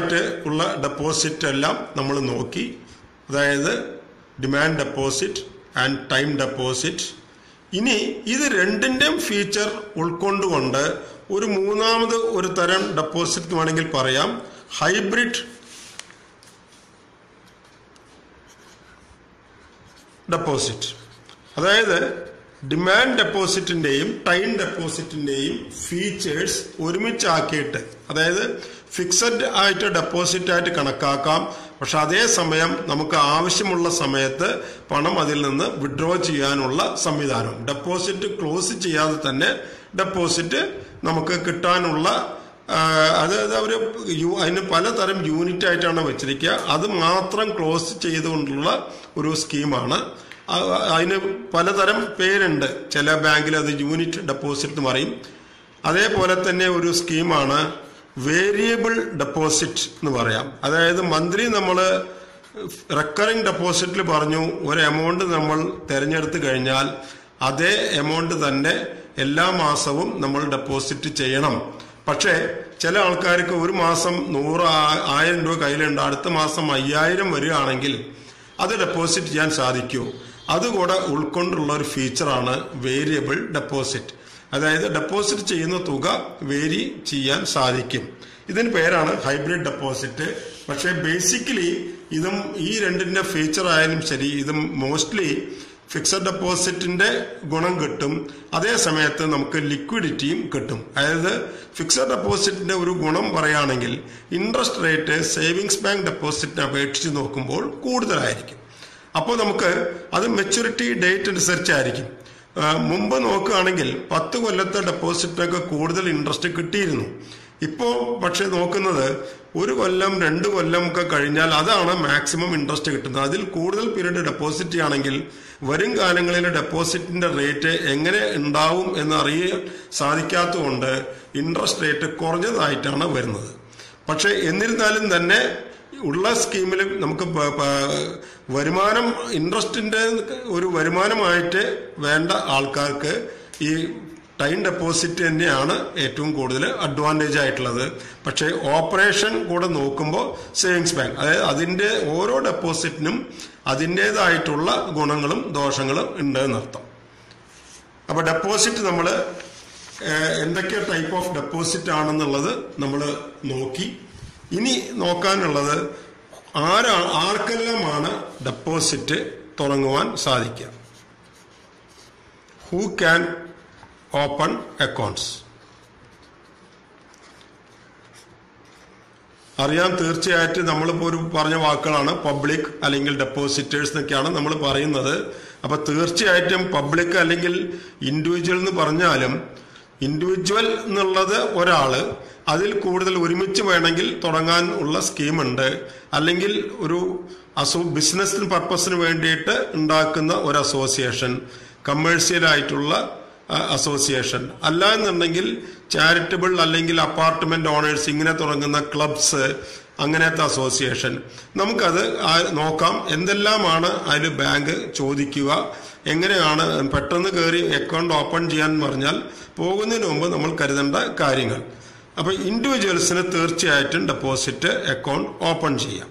ആയിട്ട് ഉള്ള ഡെപ്പോസിറ്റ് എല്ലാം നമ്മൾ നോക്കി അതായത് demand deposit and time deposit ഇനി ഇത് രണ്ടിൻ്റെയും ഫീച്ചർ ഉൾക്കൊണ്ടുകൊണ്ട് ഒരു മൂന്നാമത് ഒരു തരം ഡെപ്പോസിറ്റ് വേണമെങ്കിൽ പറയാം ഹൈബ്രിഡ് ഡെപ്പോസിറ്റ് അതായത് ഡിമാൻഡ് ഡെപ്പോസിറ്റിന്റെയും ടൈം ഡെപ്പോസിറ്റിന്റെയും ഫീച്ചേഴ്സ് ഒരുമിച്ചാക്കിയിട്ട് അതായത് ഫിക്സഡ് ആയിട്ട് ഡെപ്പോസിറ്റ് ആയിട്ട് കണക്കാക്കാം പക്ഷെ അതേസമയം നമുക്ക് ആവശ്യമുള്ള സമയത്ത് പണം അതിൽ നിന്ന് വിഡ്രോ ചെയ്യാനുള്ള സംവിധാനം ഡെപ്പോസിറ്റ് ക്ലോസ് ചെയ്യാതെ തന്നെ ഡെപ്പോസിറ്റ് നമുക്ക് കിട്ടാനുള്ള ആ, അത് അവർ അതിന് പലതരം യൂണിറ്റ് ആയിട്ടാണ് വെച്ചിരിക്കുക അത് മാത്രം ക്ലോസ് ചെയ്തുകൊണ്ടുള്ള ഒരു സ്കീമാണ് ആ, അതിന് പലതരം പേരുണ്ട് ചില ബാങ്കിൽ അത് യൂണിറ്റ് ഡെപ്പോസിറ്റ് എന്ന് പറയും അതേപോലെ തന്നെ ഒരു സ്കീമാണ് വേരിയബിൾ ഡെപ്പോസിറ്റ് എന്ന് പറയാം അതായത് മന്ത്ലി നമ്മൾ റെക്കറിംഗ് ഡെപ്പോസിറ്റിൽ പറഞ്ഞു ഒരു എമൗണ്ട് നമ്മൾ തിരഞ്ഞെടുത്ത് കഴിഞ്ഞാൽ അതേ എമൗണ്ട് തന്നെ എല്ലാ മാസവും നമ്മൾ ഡെപ്പോസിറ്റ് ചെയ്യണം പക്ഷേ ചില ആൾക്കാർക്ക് ഒരു മാസം നൂറ് ആ- ആയിരം രൂപ കയ്യിലുണ്ട് അടുത്ത മാസം അയ്യായിരം വരികയാണെങ്കിൽ അത് ഡെപ്പോസിറ്റ് ചെയ്യാൻ സാധിക്കുമോ അതുകൂടെ ഉൾക്കൊണ്ടുള്ള ഒരു ഫീച്ചറാണ് വേരിയബിൾ ഡെപ്പോസിറ്റ് അതായത് ഡെപ്പോസിറ്റ് ചെയ്യുന്ന തുക വേരി ചെയ്യാൻ സാധിക്കും ഇതിന് പേരാണ് ഹൈബ്രിഡ് ഡെപ്പോസിറ്റ് പക്ഷേ ബേസിക്കലി ഇതും ഈ രണ്ടിന്റെ ഫീച്ചർ ആയാലും ശരി ഇതും മോസ്റ്റ്ലി ഫിക്സഡ് ഡെപ്പോസിറ്റിന്റെ ഗുണം കിട്ടും അതേ സമയത്ത് നമുക്ക് ലിക്വിഡിറ്റിയും കിട്ടും അതായത് ഫിക്സഡ് ഡെപ്പോസിറ്റിന്റെ ഒരു ഗുണം പറയുകയാണെങ്കിൽ ഇൻട്രസ്റ്റ് റേറ്റ് സേവിങ്സ് ബാങ്ക് ഡെപ്പോസിറ്റിനെ അപേക്ഷിച്ച് നോക്കുമ്പോൾ കൂടുതലായിരിക്കും അപ്പോൾ നമുക്ക് അത് മെച്യൂരിറ്റി ഡേറ്റ് അനുസരിച്ചായിരിക്കും ആ, മുമ്പ് നോക്കുകയാണെങ്കിൽ പത്ത് കൊല്ലത്തെ ഡെപ്പോസിറ്റിനൊക്കെ കൂടുതൽ ഇൻട്രസ്റ്റ് കിട്ടിയിരുന്നു ഇപ്പോൾ പക്ഷെ നോക്കുന്നത് ഒരു കൊല്ലം രണ്ട് കൊല്ലം ഒക്കെ കഴിഞ്ഞാൽ അതാണ് മാക്സിമം ഇൻട്രസ്റ്റ് കിട്ടുന്നത് അതിൽ കൂടുതൽ പീരീഡ് ഡെപ്പോസിറ്റ് ചെയ്യുകയാണെങ്കിൽ വരും കാലങ്ങളിൽ ഡെപ്പോസിറ്റിന്റെ റേറ്റ് എങ്ങനെ ഉണ്ടാവും എന്ന് അറിയാൻ സാധിക്കാത്തതുകൊണ്ട് ഇൻട്രസ്റ്റ് റേറ്റ് കുറഞ്ഞതായിട്ടാണ് വരുന്നത് പക്ഷെ എന്നിരുന്നാലും തന്നെ ഉള്ള സ്കീമിൽ നമുക്ക് പ- പ- വരുമാനം ഇൻട്രസ്റ്റിന്റെ ഒരു വരുമാനമായിട്ട് വേണ്ട ആൾക്കാർക്ക് ഈ ടൈം ഡെപ്പോസിറ്റ് തന്നെയാണ് ഏറ്റവും കൂടുതൽ അഡ്വാൻറ്റേജ് ആയിട്ടുള്ളത് പക്ഷേ ഓപ്പറേഷൻ കൂടെ നോക്കുമ്പോൾ സേവിങ്സ് ബാങ്ക് അതായത് അതിൻ്റെ ഓരോ ഡെപ്പോസിറ്റിനും അതിൻ്റേതായിട്ടുള്ള ഗുണങ്ങളും ദോഷങ്ങളും ഉണ്ട് എന്നർത്ഥം അപ്പോൾ ഡെപ്പോസിറ്റ് നമ്മൾ എന്തൊക്കെ ടൈപ്പ് ഓഫ് ഡെപ്പോസിറ്റ് ആണെന്നുള്ളത് നമ്മൾ നോക്കി ഇനി നോക്കാനുള്ളത് ആരാ ആർക്കെല്ലാമാണ് ഡെപ്പോസിറ്റ് തുടങ്ങുവാൻ സാധിക്കുക ഹൂ ക്യാൻ ഓപ്പൺ അക്കൗണ്ട്സ് അറിയാം തീർച്ചയായിട്ടും നമ്മളിപ്പോൾ ഒരു പറഞ്ഞ വാക്കുകളാണ് പബ്ലിക് അല്ലെങ്കിൽ ഡെപ്പോസിറ്റേഴ്സ് എന്നൊക്കെയാണ് നമ്മൾ പറയുന്നത് അപ്പൊ തീർച്ചയായിട്ടും പബ്ലിക് അല്ലെങ്കിൽ ഇൻഡിവിജ്വൽ എന്ന് പറഞ്ഞാലും ഇൻഡിവിജ്വൽ എന്നുള്ളത് ഒരാള് അതിൽ കൂടുതൽ ഒരുമിച്ച് വേണമെങ്കിൽ തുടങ്ങാൻ ഉള്ള സ്കീമുണ്ട് അല്ലെങ്കിൽ ഒരു അസോ ബിസിനസ് പർപ്പസിന് വേണ്ടിയിട്ട് ഉണ്ടാക്കുന്ന ഒരു അസോസിയേഷൻ കമേഴ്സ്യൽ ആയിട്ടുള്ള അസോസിയേഷൻ അല്ല എന്നുണ്ടെങ്കിൽ ചാരിറ്റബിൾ അല്ലെങ്കിൽ അപ്പാർട്ട്മെന്റ് ഓണേഴ്സ് ഇങ്ങനെ തുടങ്ങുന്ന ക്ലബ്സ് അങ്ങനത്തെ അസോസിയേഷൻ നമുക്കത് ആ- നോക്കാം എന്തെല്ലാമാണ് അതിൽ ബാങ്ക് ചോദിക്കുക എങ്ങനെയാണ് പെട്ടെന്ന് കയറി അക്കൗണ്ട് ഓപ്പൺ ചെയ്യാൻ പറഞ്ഞാൽ പോകുന്നതിന് മുമ്പ് നമ്മൾ കരുതേണ്ട കാര്യങ്ങൾ അപ്പൊ ഇൻഡിവിജ്വൽസിന് തീർച്ചയായിട്ടും ഡെപ്പോസിറ്റ് അക്കൗണ്ട് ഓപ്പൺ ചെയ്യാം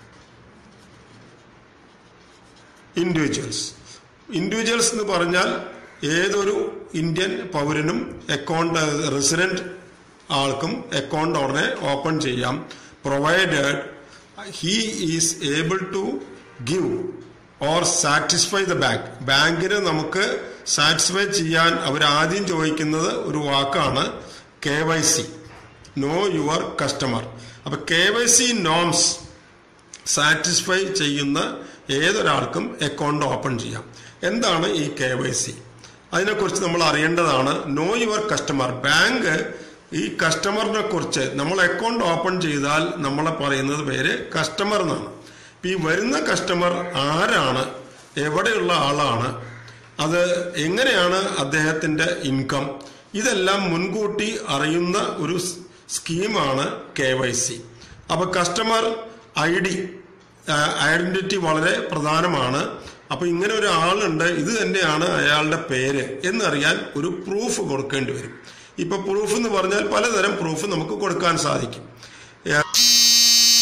ഇൻഡിവിജ്വൽസ് ഇൻഡിവിജ്വൽസ് എന്ന് പറഞ്ഞാൽ ഏതൊരു ഇന്ത്യൻ പൗരനും അക്കൗണ്ട് റെസിഡന്റ് ആൾക്കും അക്കൗണ്ട് ഉടനെ ഓപ്പൺ ചെയ്യാം provided he is able to give or satisfy the bank ബാങ്കിന് നമുക്ക് സാറ്റിസ്ഫൈ ചെയ്യാൻ അവർ ആദ്യം ചോദിക്കുന്നത് ഒരു വാക്കാണ് K Y C know your customer അപ്പൊ K Y C norms satisfy ചെയ്യുന്ന ഏതൊരാൾക്കും അക്കൗണ്ട് ഓപ്പൺ ചെയ്യാം എന്താണ് ഈ കെ വൈ സി അതിനെക്കുറിച്ച് നമ്മൾ അറിയേണ്ടതാണ് നോ യുവർ കസ്റ്റമർ ബാങ്ക് ഈ കസ്റ്റമറിനെ കുറിച്ച് നമ്മൾ അക്കൗണ്ട് ഓപ്പൺ ചെയ്താൽ നമ്മളെ പറയുന്നത് പേര് കസ്റ്റമർ എന്നാണ് ഇപ്പൊ ഈ വരുന്ന കസ്റ്റമർ ആരാണ് എവിടെയുള്ള ആളാണ് അത് എങ്ങനെയാണ് അദ്ദേഹത്തിന്റെ ഇൻകം ഇതെല്ലാം മുൻകൂട്ടി അറിയുന്ന ഒരു സ് സ്കീമാണ് കെ വൈ സി അപ്പൊ കസ്റ്റമർ ഐ ഡി ഐഡന്റിറ്റി വളരെ പ്രധാനമാണ് അപ്പൊ ഇങ്ങനെ ഒരു ആളുണ്ട് ഇത് തന്നെയാണ് അയാളുടെ പേര് എന്നറിയാൻ ഒരു പ്രൂഫ് കൊടുക്കേണ്ടി വരും ഇപ്പൊ പ്രൂഫ് എന്ന് പറഞ്ഞാൽ പലതരം പ്രൂഫ് നമുക്ക് കൊടുക്കാൻ സാധിക്കും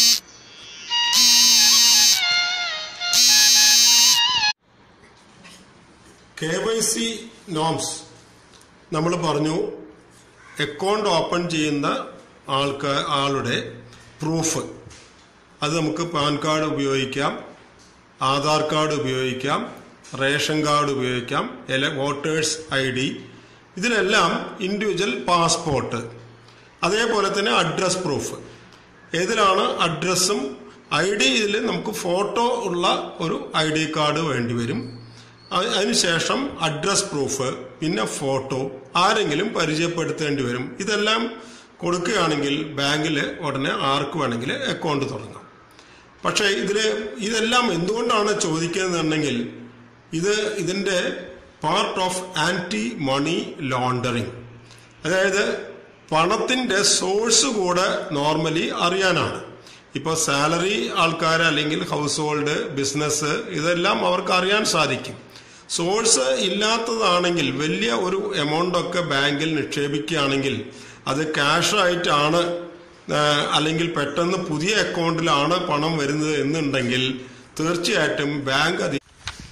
കെ വൈ സി നോംസ് നമ്മൾ പറഞ്ഞു അക്കൗണ്ട് ഓപ്പൺ ചെയ്യുന്ന ആൾക്ക് ആളുടെ പ്രൂഫ് അത് നമുക്ക് പാൻ കാർഡ് ഉപയോഗിക്കാം ആധാർ കാർഡ് ഉപയോഗിക്കാം റേഷൻ കാർഡ് ഉപയോഗിക്കാം എല വോട്ടേഴ്സ് ഐ ഡി ഇതിലെല്ലാം ഇൻഡിവിജ്വൽ പാസ്പോർട്ട് അതേപോലെ തന്നെ അഡ്രസ് പ്രൂഫ് ഏതിലാണ് അഡ്രസ്സും ഐ ഡി ഇതിൽ നമുക്ക് ഫോട്ടോ ഉള്ള ഒരു ഐ ഡി കാർഡ് വേണ്ടി വരും അ- അതിനുശേഷം അഡ്രസ് പ്രൂഫ് പിന്നെ ഫോട്ടോ ആരെങ്കിലും പരിചയപ്പെടുത്തേണ്ടി വരും ഇതെല്ലാം കൊടുക്കുകയാണെങ്കിൽ ബാങ്കിൽ ഉടനെ ആർക്ക് വേണമെങ്കിൽ അക്കൗണ്ട് തുടങ്ങാം പക്ഷേ ഇതില് ഇതെല്ലാം എന്തുകൊണ്ടാണ് ചോദിക്കുന്നതെന്നുണ്ടെങ്കിൽ ഇത് ഇതിന്റെ part of anti money laundering അതായത് പണത്തിന്റെ സോഴ്സ് കൂടെ നോർമലി അറിയാനാണ് ഇപ്പോൾ സാലറി ആൾക്കാർ അല്ലെങ്കിൽ ഹൗസ് ഹോൾഡ് ബിസിനസ് ഇതെല്ലാം അവർക്ക് അറിയാൻ സാധിക്കും സോഴ്സ് ഇല്ലാത്തതാണെങ്കിൽ വലിയ ഒരു എമൗണ്ട് ഒക്കെ ബാങ്കിൽ നിക്ഷേപിക്കുകയാണെങ്കിൽ അത് ക്യാഷ് ആയിട്ടാണ് ആ, അല്ലെങ്കിൽ പെട്ടെന്ന് പുതിയ അക്കൗണ്ടിലാണ് പണം വരുന്നത് എന്നുണ്ടെങ്കിൽ തീർച്ചയായിട്ടും ബാങ്ക് അതി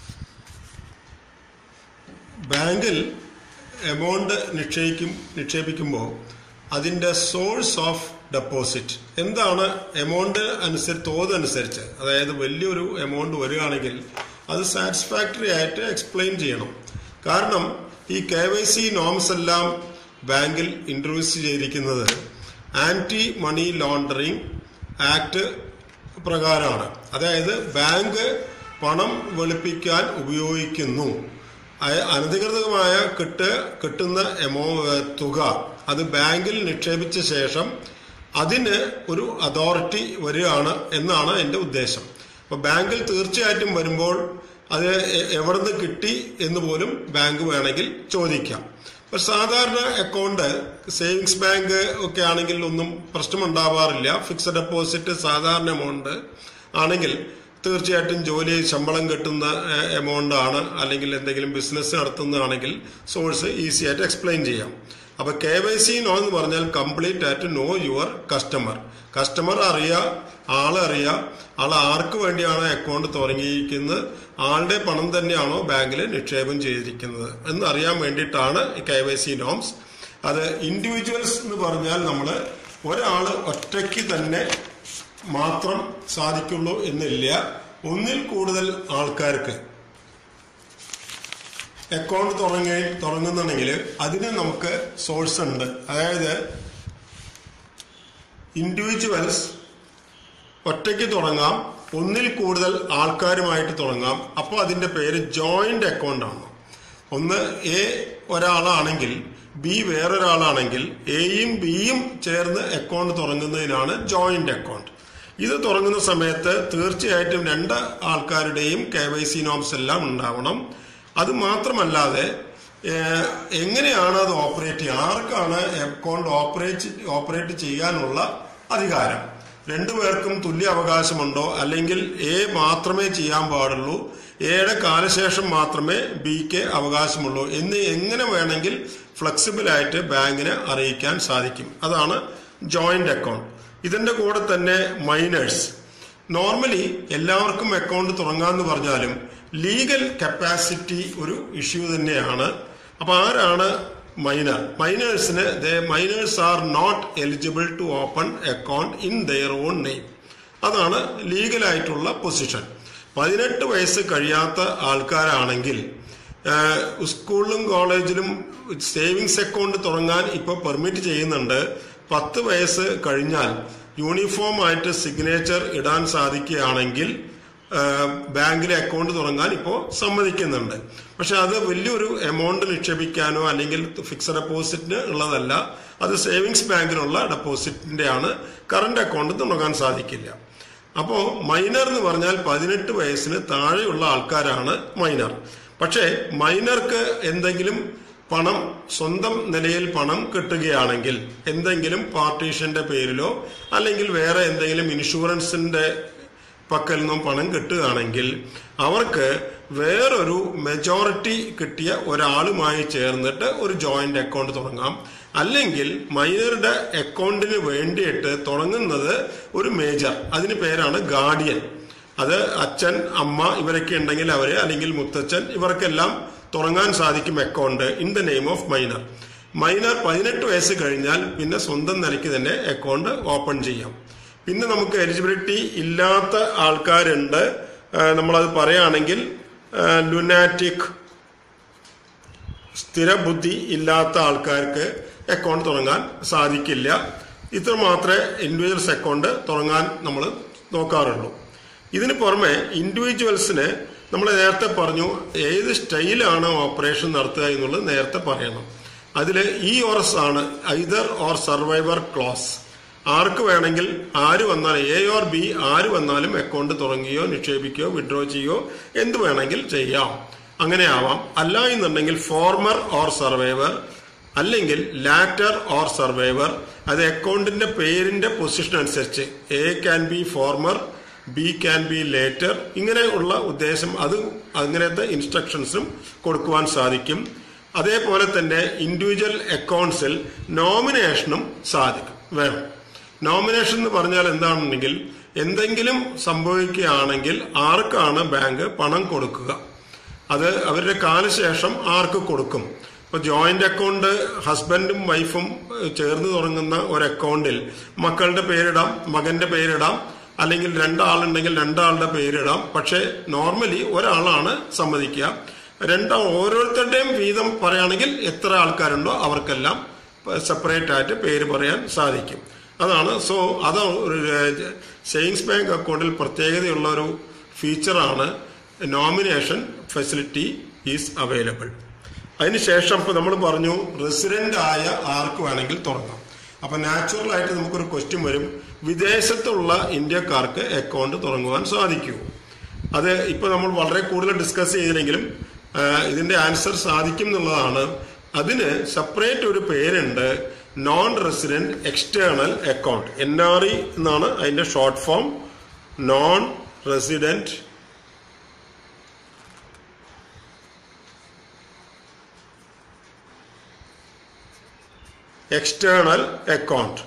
ബാങ്കിൽ എമൗണ്ട് നിക്ഷേപിക്കും നിക്ഷേപിക്കുമ്പോൾ അതിൻ്റെ സോഴ്സ് ഓഫ് ഡെപ്പോസിറ്റ് എന്താണ് എമൗണ്ട് അനുസരിച്ച് തോതനുസരിച്ച് അതായത് വലിയൊരു എമൗണ്ട് വരികയാണെങ്കിൽ അത് സാറ്റിസ്ഫാക്ടറി ആയിട്ട് എക്സ്പ്ലെയിൻ ചെയ്യണം കാരണം ഈ കെ വൈ സി നോംസ് എല്ലാം ബാങ്കിൽ ഇൻട്രൊഡ്യൂസ് ചെയ്തിരിക്കുന്നത് ആന്റി മണി ലോണ്ടറിങ് ആക്ട് പ്രകാരമാണ് അതായത് ബാങ്ക് പണം വെളുപ്പിക്കാൻ ഉപയോഗിക്കുന്നു അയ- അനധികൃതമായ കിട്ട് കിട്ടുന്ന എമോ ഏഹ് തുക അത് ബാങ്കിൽ നിക്ഷേപിച്ച ശേഷം അതിന് ഒരു അതോറിറ്റി വരികയാണ് എന്നാണ് എൻ്റെ ഉദ്ദേശം അപ്പോൾ ബാങ്കിൽ തീർച്ചയായിട്ടും വരുമ്പോൾ അത് എ- എവിടുന്ന് കിട്ടി എന്ന് പോലും ബാങ്ക് വേണമെങ്കിൽ ചോദിക്കാം ഇപ്പൊ സാധാരണ അക്കൗണ്ട് സേവിങ്സ് ബാങ്ക് ഒക്കെ ആണെങ്കിൽ ഒന്നും പ്രശ്നമുണ്ടാവാറില്ല ഫിക്സഡ് ഡെപ്പോസിറ്റ് സാധാരണ എമൗണ്ട് ആണെങ്കിൽ തീർച്ചയായിട്ടും ജോലി ശമ്പളം കിട്ടുന്ന എമൗണ്ട് ആണ് അല്ലെങ്കിൽ എന്തെങ്കിലും ബിസിനസ് നടത്തുന്നതാണെങ്കിൽ സോഴ്സ് ഈസി ആയിട്ട് എക്സ്പ്ലെയിൻ ചെയ്യാം അപ്പൊ കെ വൈ സി നോ എന്ന് പറഞ്ഞാൽ കംപ്ലീറ്റ് ആയിട്ട് നോ യുവർ കസ്റ്റമർ കസ്റ്റമർ അറിയുക ആളറിയുക ആൾ ആർക്ക് വേണ്ടിയാണ് അക്കൗണ്ട് തുടങ്ങിയിരിക്കുന്നത് ആളുടെ പണം തന്നെയാണോ ബാങ്കിൽ നിക്ഷേപം ചെയ്തിരിക്കുന്നത് എന്ന് അറിയാൻ വേണ്ടിയിട്ടാണ് കെ വൈ സി നോംസ് അത് ഇൻഡിവിജ്വൽസ് എന്ന് പറഞ്ഞാൽ നമ്മൾ ഒരാൾ ഒറ്റയ്ക്ക് തന്നെ മാത്രം സാധിക്കുള്ളൂ എന്നില്ല ഒന്നിൽ കൂടുതൽ ആൾക്കാർക്ക് അക്കൗണ്ട് തുടങ്ങി തുടങ്ങുന്നുണ്ടെങ്കിൽ അതിന് നമുക്ക് സോഴ്സ് ഉണ്ട് അതായത് ഇൻഡിവിജ്വൽസ് ഒറ്റയ്ക്ക് തുടങ്ങാം ഒന്നിൽ കൂടുതൽ ആൾക്കാരുമായിട്ട് തുടങ്ങാം അപ്പോൾ അതിന്റെ പേര് ജോയിന്റ് അക്കൗണ്ട് ആണ് ഒന്ന് എ ഒരാളാണെങ്കിൽ ബി വേറൊരാളാണെങ്കിൽ എയും ബിയും ചേർന്ന് അക്കൗണ്ട് തുടങ്ങുന്നതിനാണ് ജോയിന്റ് അക്കൗണ്ട് ഇത് തുടങ്ങുന്ന സമയത്ത് തീർച്ചയായിട്ടും രണ്ട് ആൾക്കാരുടെയും കെ വൈ സി നോംസ് എല്ലാം ഉണ്ടാവണം അത് മാത്രമല്ലാതെ ഏഹ്, എങ്ങനെയാണ് അത് ഓപ്പറേറ്റ് ചെയ്യുക ആർക്കാണ് അക്കൗണ്ട് ഓപ്പറേറ്റ് ഓപ്പറേറ്റ് ചെയ്യാനുള്ള അധികാരം രണ്ടുപേർക്കും തുല്യ അവകാശമുണ്ടോ അല്ലെങ്കിൽ എ മാത്രമേ ചെയ്യാൻ പാടുള്ളൂ എയുടെ കാലശേഷം മാത്രമേ ബിക്ക് അവകാശമുള്ളൂ എന്ന് എങ്ങനെ വേണമെങ്കിൽ ഫ്ലെക്സിബിൾ ആയിട്ട് ബാങ്കിനെ അറിയിക്കാൻ സാധിക്കും അതാണ് ജോയിന്റ് അക്കൗണ്ട് ഇതിന്റെ കൂടെ തന്നെ മൈനേഴ്സ് നോർമലി എല്ലാവർക്കും അക്കൗണ്ട് തുടങ്ങാന്ന് പറഞ്ഞാലും ലീഗൽ കപ്പാസിറ്റി ഒരു ഇഷ്യൂ തന്നെയാണ് അപ്പൊ ആരാണ് മൈനർ മൈനേഴ്സിന് minors are not eligible to open account in their own name അതാണ് ലീഗലായിട്ടുള്ള പൊസിഷൻ പതിനെട്ട് വയസ്സ് കഴിയാത്ത ആൾക്കാരാണെങ്കിൽ ഏഹ്, സ്കൂളിലും കോളേജിലും സേവിങ്സ് അക്കൗണ്ട് തുടങ്ങാൻ ഇപ്പോൾ പെർമിറ്റ് ചെയ്യുന്നുണ്ട് പത്ത് വയസ്സ് കഴിഞ്ഞാൽ യൂണിഫോം ആയിട്ട് സിഗ്നേച്ചർ ഇടാൻ സാധിക്കുകയാണെങ്കിൽ ഏഹ്, ബാങ്കിലെ അക്കൗണ്ട് തുടങ്ങാൻ ഇപ്പോൾ സമ്മതിക്കുന്നുണ്ട് പക്ഷെ അത് വലിയൊരു എമൗണ്ട് നിക്ഷേപിക്കാനോ അല്ലെങ്കിൽ ഫിക്സഡ് ഡെപ്പോസിറ്റിന് ഉള്ളതല്ല അത് സേവിങ്സ് ബാങ്കിനുള്ള ഡെപ്പോസിറ്റിന്റെ ആണ് കറണ്ട് അക്കൗണ്ട് തുടങ്ങാൻ സാധിക്കില്ല അപ്പോ മൈനർ എന്ന് പറഞ്ഞാൽ പതിനെട്ട് വയസ്സിന് താഴെയുള്ള ആൾക്കാരാണ് മൈനർ പക്ഷേ മൈനർക്ക് എന്തെങ്കിലും പണം സ്വന്തം നിലയിൽ പണം കിട്ടുകയാണെങ്കിൽ എന്തെങ്കിലും പാർട്ടീഷന്റെ പേരിലോ അല്ലെങ്കിൽ വേറെ എന്തെങ്കിലും ഇൻഷുറൻസിന്റെ പക്കൽ നിന്നും പണം കിട്ടുകയാണെങ്കിൽ അവർക്ക് വേറൊരു മെജോറിറ്റി കിട്ടിയ ഒരാളുമായി ചേർന്നിട്ട് ഒരു ജോയിന്റ് അക്കൗണ്ട് തുടങ്ങാം അല്ലെങ്കിൽ മൈനറുടെ അക്കൗണ്ടിന് വേണ്ടിയിട്ട് തുടങ്ങുന്നത് ഒരു മേജർ അതിന് പേരാണ് ഗാർഡിയൻ അത് അച്ഛൻ അമ്മ ഇവരൊക്കെ ഉണ്ടെങ്കിൽ അവര് അല്ലെങ്കിൽ മുത്തച്ഛൻ ഇവർക്കെല്ലാം തുടങ്ങാൻ സാധിക്കും account in the name of minor minor പതിനെട്ട് വയസ്സ് കഴിഞ്ഞാൽ പിന്നെ സ്വന്തം നിലയ്ക്ക് തന്നെ അക്കൗണ്ട് ഓപ്പൺ ചെയ്യാം പിന്നെ നമുക്ക് എലിജിബിലിറ്റി ഇല്ലാത്ത ആൾക്കാരുണ്ട് ആ, നമ്മളത് പറയുകയാണെങ്കിൽ ലുനാറ്റിക് സ്ഥിരബുദ്ധി ഇല്ലാത്ത ആൾക്കാർക്ക് അക്കൗണ്ട് തുടങ്ങാൻ സാധിക്കില്ല ഇത്ര മാത്രമേ ഇൻഡിവിജ്വൽസ് അക്കൗണ്ട് തുടങ്ങാൻ നമ്മൾ നോക്കാറുള്ളൂ ഇതിന് പുറമെ ഇൻഡിവിജ്വൽസിന് നമ്മൾ നേരത്തെ പറഞ്ഞു ഏത് സ്റ്റൈലാണ് ഓപ്പറേഷൻ നടത്തുക എന്നുള്ളത് നേരത്തെ പറയണം അതിൽ ഇ ഓർസ് ആണ് ഐദർ ഓർ സർവൈവർ ക്ലോസ് ആർക്ക് വേണമെങ്കിൽ ആര് വന്നാലും എ ഓർ ബി ആര് വന്നാലും അക്കൗണ്ട് തുടങ്ങുകയോ നിക്ഷേപിക്കുകയോ വിഡ്രോ ചെയ്യുകയോ എന്ത് വേണമെങ്കിൽ ചെയ്യാം അങ്ങനെ ആവാം അല്ല എന്നുണ്ടെങ്കിൽ ഫോർമർ ഓർ സർവൈവർ അല്ലെങ്കിൽ ലാറ്റർ ഓർ സർവൈവർ അത് അക്കൗണ്ടിന്റെ പേരിന്റെ പൊസിഷൻ അനുസരിച്ച് A can be former B can be later ഇങ്ങനെയുള്ള ഉദ്ദേശം അത് അങ്ങനത്തെ ഇൻസ്ട്രക്ഷൻസും കൊടുക്കുവാൻ സാധിക്കും അതേപോലെ തന്നെ ഇൻഡിവിജ്വൽ അക്കൗണ്ട്സിൽ നോമിനേഷനും സാധിക്കും വേണം നോമിനേഷൻ എന്ന് പറഞ്ഞാൽ എന്താണെന്നുണ്ടെങ്കിൽ എന്തെങ്കിലും സംഭവിക്കുകയാണെങ്കിൽ ആർക്കാണ് ബാങ്ക് പണം കൊടുക്കുക അത് അവരുടെ കാലശേഷം ആർക്ക് കൊടുക്കും ഇപ്പൊ ജോയിന്റ് അക്കൗണ്ട് ഹസ്ബൻഡും വൈഫും ഏഹ്, ചേർന്ന് തുടങ്ങുന്ന ഒരു അക്കൗണ്ടിൽ മക്കളുടെ പേരിടാം മകന്റെ പേരിടാം അല്ലെങ്കിൽ രണ്ടാളുണ്ടെങ്കിൽ രണ്ടാളുടെ പേരിടാം പക്ഷേ നോർമലി ഒരാളാണ് സമ്മതിക്കുക രണ്ടാ ഓരോരുത്തരുടെയും വീതം പറയുകയാണെങ്കിൽ എത്ര ആൾക്കാരുണ്ടോ അവർക്കെല്ലാം സെപ്പറേറ്റ് ആയിട്ട് പേര് പറയാൻ സാധിക്കും അതാണ് സോ അത് ഒരു സേവിങ്സ് ബാങ്ക് അക്കൗണ്ടിൽ പ്രത്യേകതയുള്ള ഒരു ഫീച്ചറാണ് നോമിനേഷൻ ഫെസിലിറ്റി ഈസ് അവൈലബിൾ അതിനുശേഷം ഇപ്പൊ നമ്മൾ പറഞ്ഞു റെസിഡന്റ് ആയ ആർക്ക് വേണമെങ്കിൽ തുറക്കാം അപ്പൊ നാച്ചുറൽ ആയിട്ട് നമുക്കൊരു ക്വസ്റ്റ്യൻ വരും വിദേശത്തുള്ള ഇന്ത്യക്കാർക്ക് അക്കൗണ്ട് തുടങ്ങുവാൻ സാധിക്കൂ അത് ഇപ്പൊ നമ്മൾ വളരെ കൂടുതൽ ഡിസ്കസ് ചെയ്തില്ലെങ്കിലും ആ, ഇതിന്റെ ആൻസർ സാധിക്കും എന്നുള്ളതാണ് അതിന് സെപ്പറേറ്റ് ഒരു പേരുണ്ട് non resident external account N R E എന്നാണ് അതിന്റെ short form non resident external account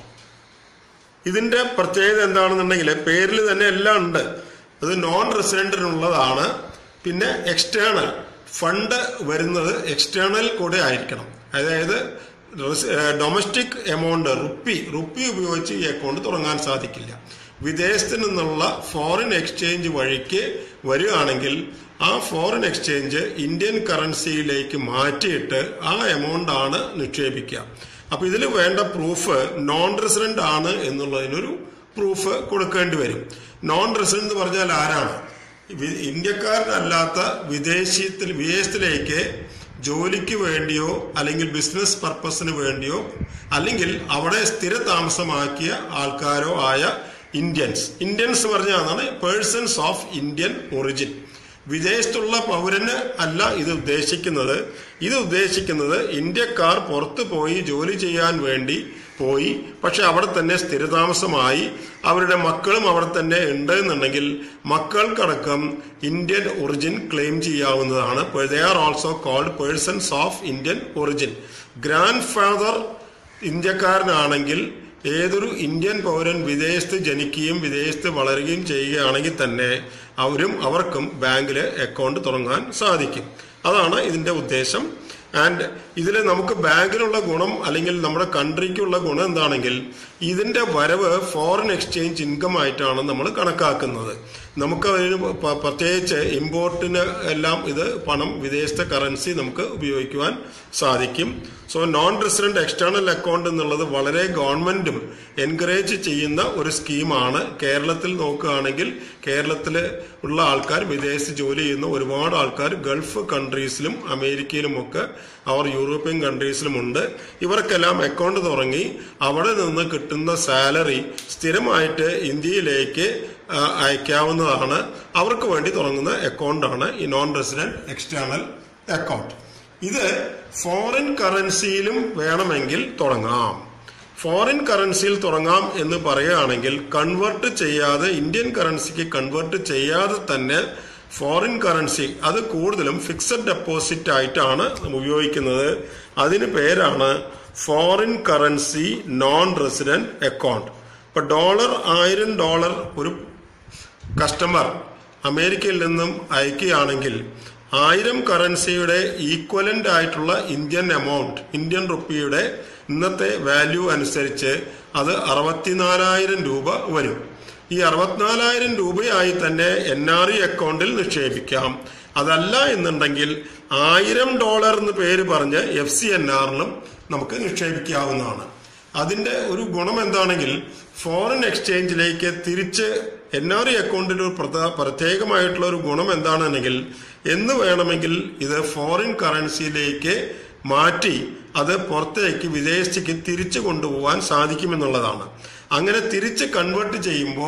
ഇതിന്റെ പ്രത്യേകത എന്താണെന്നുണ്ടെങ്കിൽ പേരിൽ തന്നെ എല്ലാം ഉണ്ട് അത് നോൺ റെസിഡന്റിനുള്ളതാണ് പിന്നെ എക്സ്റ്റേണൽ ഫണ്ട് വരുന്നത് എക്സ്റ്റേണൽ കൂടെ ആയിരിക്കണം അതായത് ഡൊമസ്റ്റിക് എമൗണ്ട് റുപ്പി റുപ്പി ഉപയോഗിച്ച് ഈ അക്കൗണ്ട് തുടങ്ങാൻ സാധിക്കില്ല വിദേശത്ത് നിന്നുള്ള ഫോറിൻ എക്സ്ചേഞ്ച് വഴിക്ക് വരികയാണെങ്കിൽ ആ ഫോറിൻ എക്സ്ചേഞ്ച് ഇന്ത്യൻ കറൻസിയിലേക്ക് മാറ്റിയിട്ട് ആ എമൗണ്ട് ആണ് നിക്ഷേപിക്കുക അപ്പൊ ഇതിൽ വേണ്ട പ്രൂഫ് നോൺ റെസിഡന്റ് ആണ് എന്നുള്ളതിനൊരു പ്രൂഫ് കൊടുക്കേണ്ടി വരും നോൺ റെസിഡന്റ് എന്ന് പറഞ്ഞാൽ ആരാണ് വി- ഇന്ത്യക്കാരനല്ലാത്ത വിദേശത്തിൽ വിദേശത്തിലേക്ക് ജോലിക്ക് വേണ്ടിയോ അല്ലെങ്കിൽ ബിസിനസ് പർപ്പസിന് വേണ്ടിയോ അല്ലെങ്കിൽ അവിടെ സ്ഥിര താമസമാക്കിയ ആൾക്കാരോ ആയ ഇന്ത്യൻസ് ഇന്ത്യൻസ് പറഞ്ഞാൽ അതാണ് പേഴ്സൺസ് ഓഫ് ഇന്ത്യൻ ഒറിജിൻ വിദേശത്തുള്ള പൗരന് അല്ല ഇത് ഉദ്ദേശിക്കുന്നത് ഇത് ഉദ്ദേശിക്കുന്നത് ഇന്ത്യക്കാർ പുറത്തു പോയി ജോലി ചെയ്യാൻ വേണ്ടി പോയി പക്ഷെ അവിടെ തന്നെ സ്ഥിരതാമസമായി അവരുടെ മക്കളും അവിടെ തന്നെ ഉണ്ട് എന്നുണ്ടെങ്കിൽ മക്കൾക്കടക്കം ഇന്ത്യൻ ഒറിജിൻ ക്ലെയിം ചെയ്യാവുന്നതാണ് they are also called persons of Indian origin grandfather ഇന്ത്യക്കാരനാണെങ്കിൽ ഏതൊരു ഇന്ത്യൻ പൗരൻ വിദേശത്ത് ജനിക്കുകയും വിദേശത്ത് വളരുകയും ചെയ്യുകയാണെങ്കിൽ തന്നെ അവരും അവർക്കും ബാങ്കിൽ അക്കൗണ്ട് തുടങ്ങാൻ സാധിക്കും അതാണ് ഇതിന്റെ ഉദ്ദേശം ആൻഡ് ഇതിൽ നമുക്ക് ബാങ്കിനുള്ള ഗുണം അല്ലെങ്കിൽ നമ്മുടെ കൺട്രിക്കുള്ള ഗുണം എന്താണെങ്കിൽ ഇതിന്റെ വരവ് ഫോറിൻ എക്സ്ചേഞ്ച് ഇൻകം ആയിട്ടാണ് നമ്മൾ കണക്കാക്കുന്നത് നമുക്ക് അതിന് പ- പ്രത്യേകിച്ച് ഇമ്പോർട്ടിന് എല്ലാം ഇത് പണം വിദേശത്തെ കറൻസി നമുക്ക് ഉപയോഗിക്കുവാൻ സാധിക്കും so non resident external account എന്നുള്ളത് വളരെ ഗവൺമെന്റും എൻകറേജ് ചെയ്യുന്ന ഒരു സ്കീമാണ് കേരളത്തിൽ നോക്കുകയാണെങ്കിൽ കേരളത്തിൽ ഉള്ള ആൾക്കാർ വിദേശത്ത് ജോലി ചെയ്യുന്ന ഒരുപാട് ആൾക്കാർ ഗൾഫ് കൺട്രീസിലും അമേരിക്കയിലും ഒക്കെ അവർ യൂറോപ്യൻ കൺട്രീസിലും ഉണ്ട് ഇവർക്കെല്ലാം അക്കൗണ്ട് തുടങ്ങി അവിടെ നിന്ന് കിട്ടുന്ന സാലറി സ്ഥിരമായിട്ട് ഇന്ത്യയിലേക്ക് ആ, അയക്കാവുന്നതാണ് അവർക്ക് വേണ്ടി തുടങ്ങുന്ന അക്കൗണ്ടാണ് ഈ നോൺ റെസിഡന്റ് എക്സ്റ്റേണൽ അക്കൗണ്ട് ഇത് ഫോറിൻ കറൻസിയിലും വേണമെങ്കിൽ തുടങ്ങാം ഫോറിൻ കറൻസിയിൽ തുടങ്ങാം എന്ന് പറയുകയാണെങ്കിൽ കൺവേർട്ട് ചെയ്യാതെ ഇന്ത്യൻ കറൻസിക്ക് കൺവേർട്ട് ചെയ്യാതെ തന്നെ ഫോറിൻ കറൻസി അത് കൂടുതലും ഫിക്സഡ് ഡെപ്പോസിറ്റ് ആയിട്ടാണ് ഉപയോഗിക്കുന്നത് അതിന് പേരാണ് foreign currency non resident account ഇപ്പൊ ഡോളർ ആയിരം ഡോളർ ഒരു കസ്റ്റമർ അമേരിക്കയിൽ നിന്നും അയക്കുകയാണെങ്കിൽ ആയിരം കറൻസിയുടെ ഈക്വലന്റ് ആയിട്ടുള്ള ഇന്ത്യൻ എമൗണ്ട് ഇന്ത്യൻ റുപ്പിയുടെ ഇന്നത്തെ വാല്യൂ അനുസരിച്ച് അത് അറുപത്തിനാലായിരം രൂപ വരും ഈ അറുപത്തിനാലായിരം രൂപയായി തന്നെ എൻ ആർ ഇ അക്കൗണ്ടിൽ നിക്ഷേപിക്കാം അതല്ല എന്നുണ്ടെങ്കിൽ ആയിരം ഡോളർ എന്ന് പേര് പറഞ്ഞ് എഫ് സി എൻ ആറിലും നമുക്ക് നിക്ഷേപിക്കാവുന്നതാണ് അതിന്റെ ഒരു ഗുണം എന്താണെങ്കിൽ ഫോറിൻ എക്സ്ചേഞ്ചിലേക്ക് തിരിച്ച് എൻ ആർ ഇ അക്കൗണ്ടിന്റെ ഒരു പ്രധ- പ്രത്യേകമായിട്ടുള്ള ഒരു ഗുണം എന്താണെന്നെങ്കിൽ എന്ന് വേണമെങ്കിൽ ഇത് ഫോറിൻ കറൻസിയിലേക്ക് മാറ്റി അത് പുറത്തേക്ക് വിദേശത്തേക്ക് തിരിച്ചു കൊണ്ടുപോകാൻ സാധിക്കുമെന്നുള്ളതാണ് അങ്ങനെ തിരിച്ച് കൺവേർട്ട് ചെയ്യുമ്പോൾ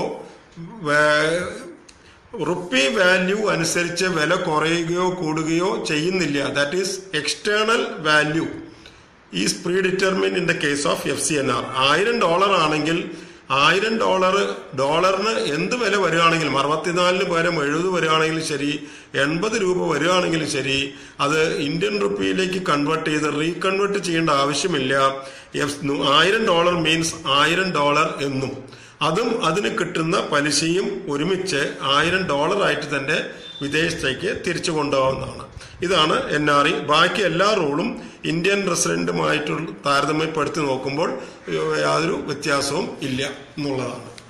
റുപ്പി വാല്യൂ അനുസരിച്ച് വില കുറയുകയോ കൂടുകയോ ചെയ്യുന്നില്ല that is external value is predetermined in the case of F C N R ആയിരം ഡോളർ ആണെങ്കിൽ ആയിരം ഡോളർ ഡോളറിന് എന്ത് വില വരികയാണെങ്കിലും അറുപത്തിനാലിന് പകരം എഴുപത് വരികയാണെങ്കിലും ശരി എൺപത് രൂപ വരികയാണെങ്കിലും ശരി അത് ഇന്ത്യൻ റുപ്പിയിലേക്ക് കൺവേർട്ട് ചെയ്ത് റീകൺവേർട്ട് ചെയ്യേണ്ട ആവശ്യമില്ല എഫ് ആയിരം ഡോളർ മീൻസ് ആയിരം ഡോളർ എന്നും അതും അതിന് കിട്ടുന്ന പലിശയും ഒരുമിച്ച് ആയിരം ഡോളർ ആയിട്ട് തന്നെ വിദേശത്തേക്ക് തിരിച്ചു കൊണ്ടുപോകുന്നതാണ് ഇതാണ് എൻ ആർ ഇ ബാക്കി എല്ലാ റൂളും ഇന്ത്യൻ റെസിഡന്റുമായിട്ട് താരതമ്യപ്പെടുത്തി നോക്കുമ്പോൾ യാതൊരു വ്യത്യാസവും ഇല്ല എന്നുള്ളതാണ്